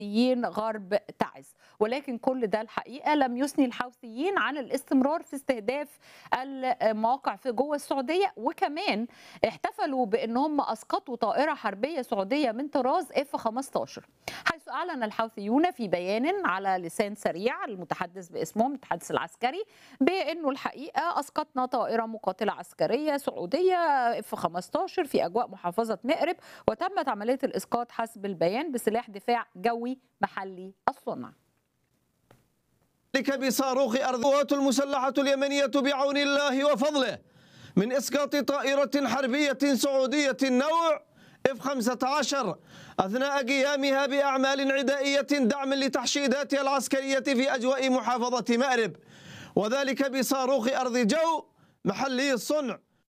الحوثيين غرب تعز ولكن كل ده الحقيقه لم يثني الحوثيين عن الاستمرار في استهداف المواقع في جوه السعوديه وكمان احتفلوا بان هم اسقطوا طائره حربيه سعوديه من طراز اف 15 حيث اعلن الحوثيون في بيان على لسان سريع المتحدث باسمهم المتحدث العسكري بانه الحقيقه اسقطنا طائره مقاتله عسكريه سعوديه اف 15 في اجواء محافظه مأرب وتمت عمليه الاسقاط حسب البيان بسلاح دفاع جوي محلي الصنع ذلك بصاروخ أرضوات المسلحة اليمنية بعون الله وفضله من إسقاط طائرة حربية سعودية النوع F-15 أثناء قيامها بأعمال عدائية دعم لتحشيداتها العسكرية في أجواء محافظة مأرب وذلك بصاروخ أرض جو محلي الصنع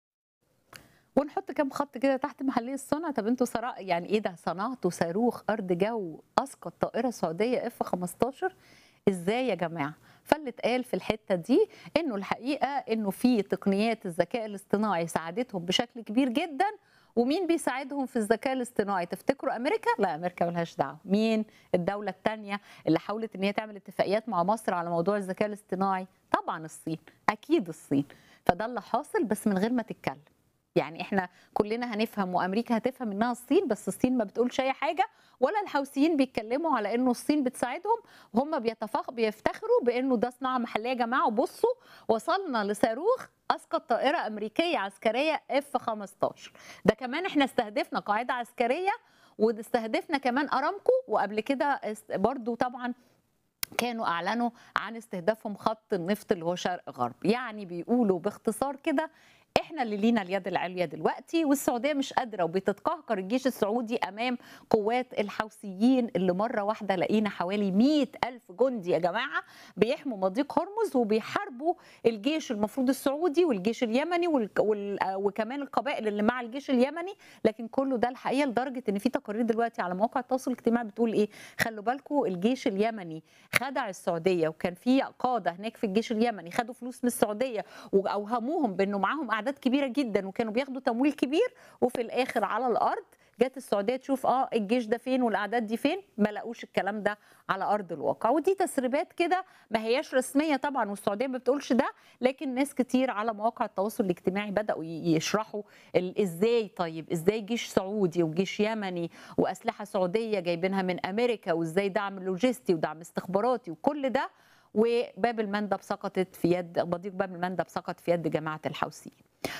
ونحط كام خط كده تحت محلي الصنع طب انتوا صراحة يعني ايه ده صنعتوا صاروخ ارض جو اسقط طائره سعوديه اف 15 ازاي يا جماعه فاللي اتقال في الحته دي انه الحقيقه انه في تقنيات الذكاء الاصطناعي ساعدتهم بشكل كبير جدا ومين بيساعدهم في الذكاء الاصطناعي تفتكروا امريكا لا امريكا ملهاش دعوه مين الدوله الثانيه اللي حاولت ان هي تعمل اتفاقيات مع مصر على موضوع الذكاء الاصطناعي طبعا الصين اكيد الصين فده اللي حاصل بس من غير ما تتكلم يعني احنا كلنا هنفهم وامريكا هتفهم انها الصين بس الصين ما بتقولش اي حاجه ولا الحوثيين بيتكلموا على انه الصين بتساعدهم وهم بيتفخ بيفتخروا بانه ده صناعه محليه يا جماعه وبصوا وصلنا لصاروخ اسقط طائره امريكيه عسكريه اف 15 ده كمان احنا استهدفنا قاعده عسكريه واستهدفنا كمان ارامكو وقبل كده برضو طبعا كانوا اعلنوا عن استهدافهم خط النفط اللي هو شرق غرب يعني بيقولوا باختصار كده احنا اللي لينا اليد العليا دلوقتي والسعوديه مش قادره وبتتقهقر الجيش السعودي امام قوات الحوثيين اللي مره واحده لقينا حوالي 100 الف جندي يا جماعه بيحموا مضيق هرمز وبيحاربوا الجيش المفروض السعودي والجيش اليمني وال... وال... وكمان القبائل اللي مع الجيش اليمني لكن كله ده الحقيقه لدرجه ان في تقارير دلوقتي على مواقع التواصل الاجتماعي بتقول ايه خلوا بالكم الجيش اليمني خدع السعوديه وكان في قاده هناك في الجيش اليمني خدوا فلوس من السعوديه واوهموهم بانه معاهم اعداد كبيره جدا وكانوا بياخدوا تمويل كبير وفي الاخر على الارض جت السعوديه تشوف اه الجيش ده فين والاعداد دي فين ما لقوش الكلام ده على ارض الواقع ودي تسريبات كده ما هياش رسميه طبعا والسعوديه ما بتقولش ده لكن ناس كتير على مواقع التواصل الاجتماعي بداوا يشرحوا ازاي طيب ازاي جيش سعودي وجيش يمني واسلحه سعوديه جايبينها من امريكا وازاي دعم لوجستي ودعم استخباراتي وكل ده وباب المندب سقطت في يد مضيق باب المندب سقط في يد جماعه الحوثيين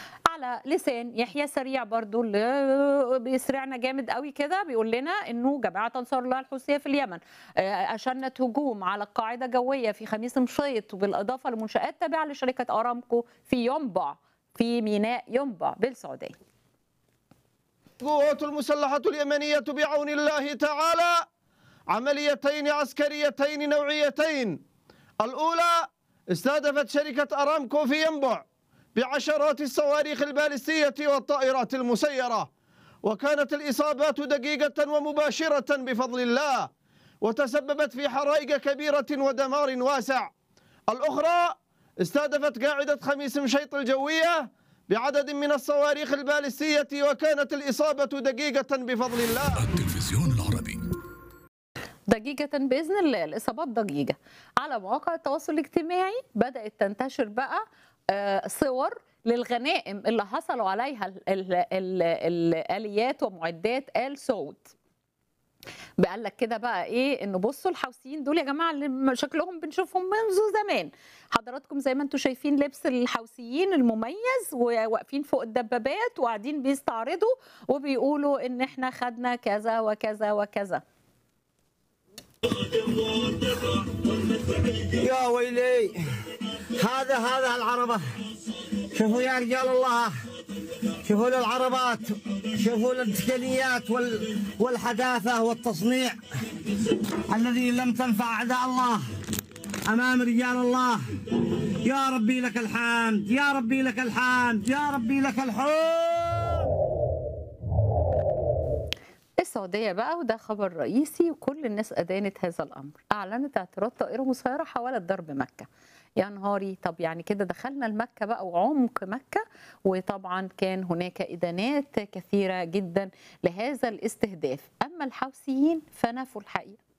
على لسان يحيى سريع برضو اللي بيسرعنا جامد قوي كده بيقول لنا انه جماعه انصار الله الحوثيه في اليمن اشنت هجوم على قاعده جويه في خميس مشيط وبالاضافه لمنشات تابعه لشركه ارامكو في ينبع في ميناء ينبع بالسعوديه القوات المسلحه اليمنيه بعون الله تعالى عمليتين عسكريتين نوعيتين الأولى استهدفت شركة أرامكو في ينبع بعشرات الصواريخ البالستية والطائرات المسيرة وكانت الإصابات دقيقة ومباشرة بفضل الله وتسببت في حرائق كبيرة ودمار واسع الأخرى استهدفت قاعدة خميس مشيط الجوية بعدد من الصواريخ البالستية وكانت الإصابة دقيقة بفضل الله التلفزيون العربي دقيقة بإذن الله الإصابات دقيقة على مواقع التواصل الاجتماعي بدأت تنتشر بقى صور للغنائم اللي حصلوا عليها ال ال ال الآليات ومعدات آل سعود قال لك كده بقى ايه انه بصوا الحوثيين دول يا جماعه اللي شكلهم بنشوفهم منذ زمان حضراتكم زي ما انتم شايفين لبس الحوثيين المميز وواقفين فوق الدبابات وقاعدين بيستعرضوا وبيقولوا ان احنا خدنا كذا وكذا وكذا يا ويلي هذا هذا العربة شوفوا يا رجال الله شوفوا العربات شوفوا التقنيات وال والحداثة والتصنيع الذي لم تنفع أعداء الله أمام رجال الله يا ربي لك الحمد يا ربي لك الحمد يا ربي لك الحمد السعودية بقى وده خبر رئيسي وكل الناس أدانت هذا الأمر أعلنت اعتراض طائرة مسيرة حاولت ضرب مكة يا نهاري طب يعني كده دخلنا المكة بقى وعمق مكة وطبعا كان هناك إدانات كثيرة جدا لهذا الاستهداف أما الحوثيين فنفوا الحقيقة